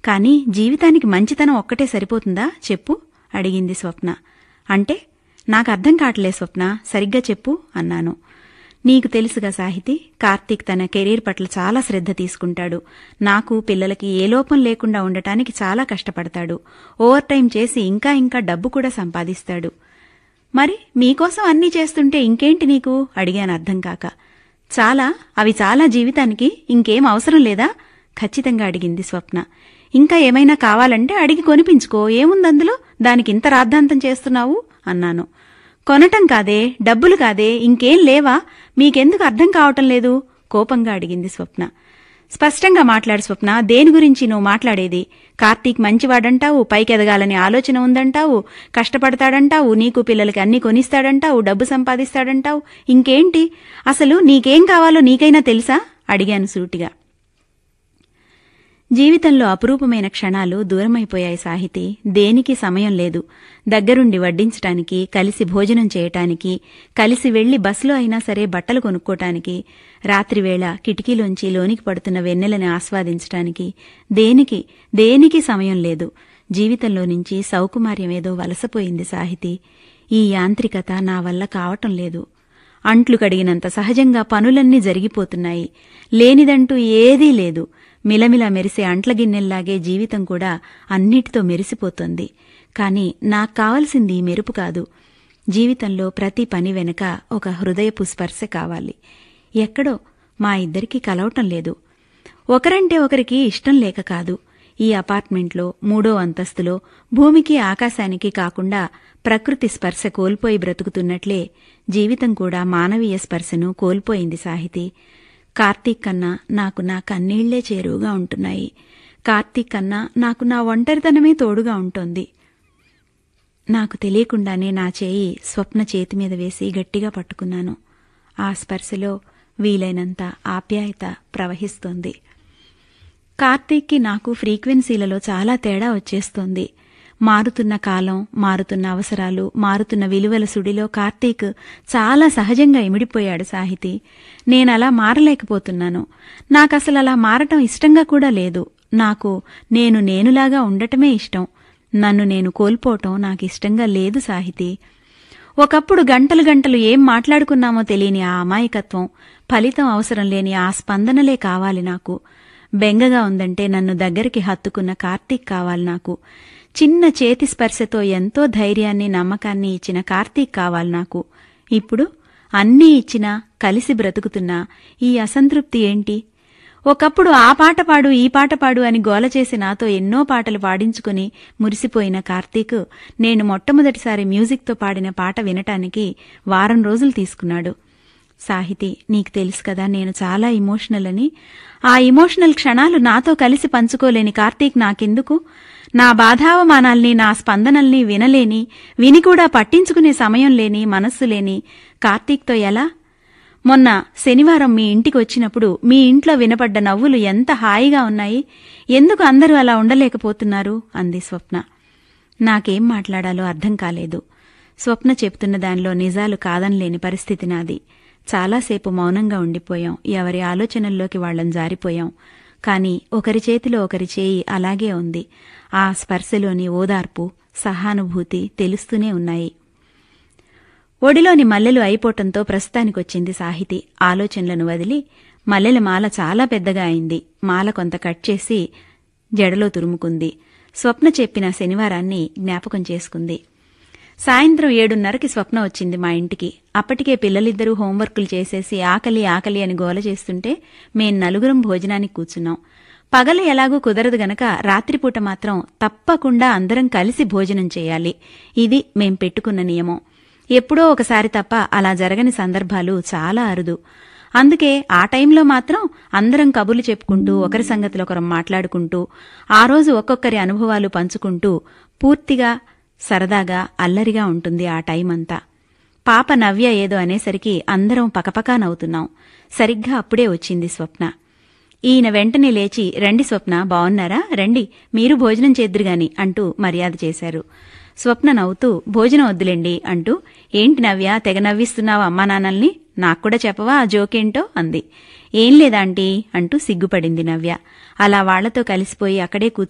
కానీ జీవితానికి మంచితనం ఒక్కటే సరిపోతుందా చెప్పు అడిగింది స్వప్న అంటే నాకు అర్థం కావట్లే స్వప్న సరిగ్గా చెప్పు అన్నాను నీకు తెలుసుగా సాహితి కార్తీక్ తన కెరీర్ పట్ల చాలా శ్రద్ధ తీసుకుంటాడు నాకు పిల్లలకి ఏ లోపం లేకుండా ఉండటానికి చాలా కష్టపడతాడు ఓవర్ టైం చేసి ఇంకా ఇంకా డబ్బు కూడా సంపాదిస్తాడు మరి మీకోసం అన్నీ చేస్తుంటే ఇంకేంటి నీకు అడిగాను అర్థం కాక చాలా అవి చాలా జీవితానికి ఇంకేం అవసరం లేదా ఖచ్చితంగా అడిగింది స్వప్న ఇంకా ఏమైనా కావాలంటే అడిగి కొనిపించుకో ఏముందందులో దానికి ఇంత రాద్ధాంతం చేస్తున్నావు అన్నాను కొనటం కాదే డబ్బులు కాదే ఇంకేం లేవా మీకెందుకు అర్థం కావటం లేదు కోపంగా అడిగింది స్వప్న స్పష్టంగా మాట్లాడు స్వప్న దేని గురించి నువ్వు మాట్లాడేది కార్తీక్ మంచివాడంటావు పైకెదగాలని ఆలోచన ఉందంటావు కష్టపడతాడంటావు నీకు పిల్లలకి అన్ని కొనిస్తాడంటావు డబ్బు సంపాదిస్తాడంటావు ఇంకేంటి అసలు నీకేం కావాలో నీకైనా తెలుసా అడిగాను సూటిగా జీవితంలో అపురూపమైన క్షణాలు దూరమైపోయాయి సాహితీ దేనికి సమయం లేదు దగ్గరుండి వడ్డించటానికి కలిసి భోజనం చేయటానికి కలిసి వెళ్లి బస్సులో అయినా సరే బట్టలు కొనుక్కోటానికి రాత్రివేళ కిటికీలోంచి లోనికి పడుతున్న వెన్నెలని ఆస్వాదించటానికి దేనికి దేనికి సమయం లేదు జీవితంలో నుంచి సౌకుమార్యం ఏదో వలసపోయింది సాహితీ ఈ యాంత్రికత నా వల్ల కావటం లేదు అంట్లు కడిగినంత సహజంగా పనులన్నీ జరిగిపోతున్నాయి లేనిదంటూ ఏదీ లేదు మిలమిల మెరిసే అంట్ల గిన్నెల్లాగే జీవితం కూడా అన్నిటితో మెరిసిపోతోంది కాని నాకు కావలసింది ఈ మెరుపు కాదు జీవితంలో ప్రతి పని వెనుక ఒక హృదయపు స్పర్శ కావాలి ఎక్కడో మా ఇద్దరికీ కలవటం లేదు ఒకరంటే ఒకరికి ఇష్టం లేక కాదు ఈ అపార్ట్మెంట్లో మూడో అంతస్తులో భూమికి ఆకాశానికి కాకుండా ప్రకృతి స్పర్శ కోల్పోయి బ్రతుకుతున్నట్లే జీవితం కూడా మానవీయ స్పర్శను కోల్పోయింది సాహితీ కార్తీక్ కన్నా నాకు నా కన్నీళ్లే చేరువుగా ఉంటున్నాయి కార్తీక్ కన్నా నాకు నా ఒంటరితనమే తోడుగా ఉంటోంది నాకు తెలియకుండానే నా చేయి స్వప్న చేతి మీద వేసి గట్టిగా పట్టుకున్నాను ఆ స్పర్శలో వీలైనంత ఆప్యాయత ప్రవహిస్తోంది కార్తీక్కి నాకు ఫ్రీక్వెన్సీలలో చాలా తేడా వచ్చేస్తోంది మారుతున్న కాలం మారుతున్న అవసరాలు మారుతున్న విలువల సుడిలో కార్తీక్ చాలా సహజంగా ఇమిడిపోయాడు సాహితీ నేనలా మారలేకపోతున్నాను నాకసలు అలా మారటం ఇష్టంగా కూడా లేదు నాకు నేను నేనులాగా ఉండటమే ఇష్టం నన్ను నేను కోల్పోవటం నాకిష్టంగా లేదు సాహితీ ఒకప్పుడు గంటలు గంటలు ఏం మాట్లాడుకున్నామో తెలియని ఆ అమాయకత్వం ఫలితం అవసరం లేని ఆ స్పందనలే కావాలి నాకు బెంగగా ఉందంటే నన్ను దగ్గరికి హత్తుకున్న కార్తీక్ కావాలి నాకు చిన్న చేతి స్పర్శతో ఎంతో ధైర్యాన్ని నమ్మకాన్ని ఇచ్చిన కార్తీక్ కావాలి నాకు ఇప్పుడు అన్నీ ఇచ్చినా కలిసి బ్రతుకుతున్నా ఈ అసంతృప్తి ఏంటి ఒకప్పుడు ఆ పాట పాడు ఈ పాట పాడు అని గోల చేసి నాతో ఎన్నో పాటలు పాడించుకుని మురిసిపోయిన కార్తీక్ నేను మొట్టమొదటిసారి మ్యూజిక్తో పాడిన పాట వినటానికి వారం రోజులు తీసుకున్నాడు సాహితి నీకు తెలుసు కదా నేను చాలా ఇమోషనల్ అని ఆ ఇమోషనల్ క్షణాలు నాతో కలిసి పంచుకోలేని కార్తీక్ నాకెందుకు నా బాధావమానాల్ని నా స్పందనల్ని వినలేని విని కూడా పట్టించుకునే సమయం లేని మనస్సు లేని కార్తీక్తో ఎలా మొన్న శనివారం మీ ఇంటికి వచ్చినప్పుడు మీ ఇంట్లో వినపడ్డ నవ్వులు ఎంత హాయిగా ఉన్నాయి ఎందుకు అందరూ అలా ఉండలేకపోతున్నారు అంది స్వప్న నాకేం మాట్లాడాలో అర్థం కాలేదు స్వప్న చెప్తున్న దానిలో నిజాలు కాదనలేని పరిస్థితి నాది చాలాసేపు మౌనంగా ఉండిపోయాం ఎవరి ఆలోచనల్లోకి వాళ్ళం జారిపోయాం కాని ఒకరి చేతిలో ఒకరి చేయి అలాగే ఉంది ఆ స్పర్శలోని ఓదార్పు సహానుభూతి తెలుస్తూనే ఉన్నాయి ఒడిలోని మల్లెలు అయిపోవటంతో ప్రస్తుతానికొచ్చింది సాహితి ఆలోచనలను వదిలి మల్లెల మాల చాలా పెద్దగా అయింది మాల కొంత కట్ చేసి జడలో తురుముకుంది స్వప్న చెప్పిన శనివారాన్ని జ్ఞాపకం చేసుకుంది సాయంత్రం ఏడున్నరకి స్వప్న వచ్చింది మా ఇంటికి అప్పటికే పిల్లలిద్దరూ హోంవర్కులు చేసేసి ఆకలి ఆకలి అని గోల చేస్తుంటే మేం నలుగురం భోజనానికి కూర్చున్నాం పగలు ఎలాగూ కుదరదు గనక రాత్రిపూట మాత్రం తప్పకుండా అందరం కలిసి భోజనం చేయాలి ఇది మేం పెట్టుకున్న నియమం ఎప్పుడో ఒకసారి తప్ప అలా జరగని సందర్భాలు చాలా అరుదు అందుకే ఆ టైంలో మాత్రం అందరం కబుర్లు చెప్పుకుంటూ ఒకరి సంగతిలో ఒకరం మాట్లాడుకుంటూ ఆ రోజు ఒక్కొక్కరి అనుభవాలు పంచుకుంటూ పూర్తిగా సరదాగా అల్లరిగా ఉంటుంది ఆ టైం అంతా పాప నవ్య ఏదో అనేసరికి అందరం పకపకా నవ్వుతున్నాం సరిగ్గా అప్పుడే వచ్చింది స్వప్న ఈయన వెంటనే లేచి రండి స్వప్న బావున్నారా రండి మీరు భోజనం చేద్దురుగాని అంటూ మర్యాద చేశారు స్వప్న నవ్వుతూ భోజనం వద్దులేండి అంటూ ఏంటి నవ్య తెగ నవ్విస్తున్నావు అమ్మా నాన్నల్ని నాక్కూడా చెప్పవా ఆ జోకేంటో అంది ఏం లేదాంటీ అంటూ సిగ్గుపడింది నవ్య అలా వాళ్లతో కలిసిపోయి అక్కడే కూర్చు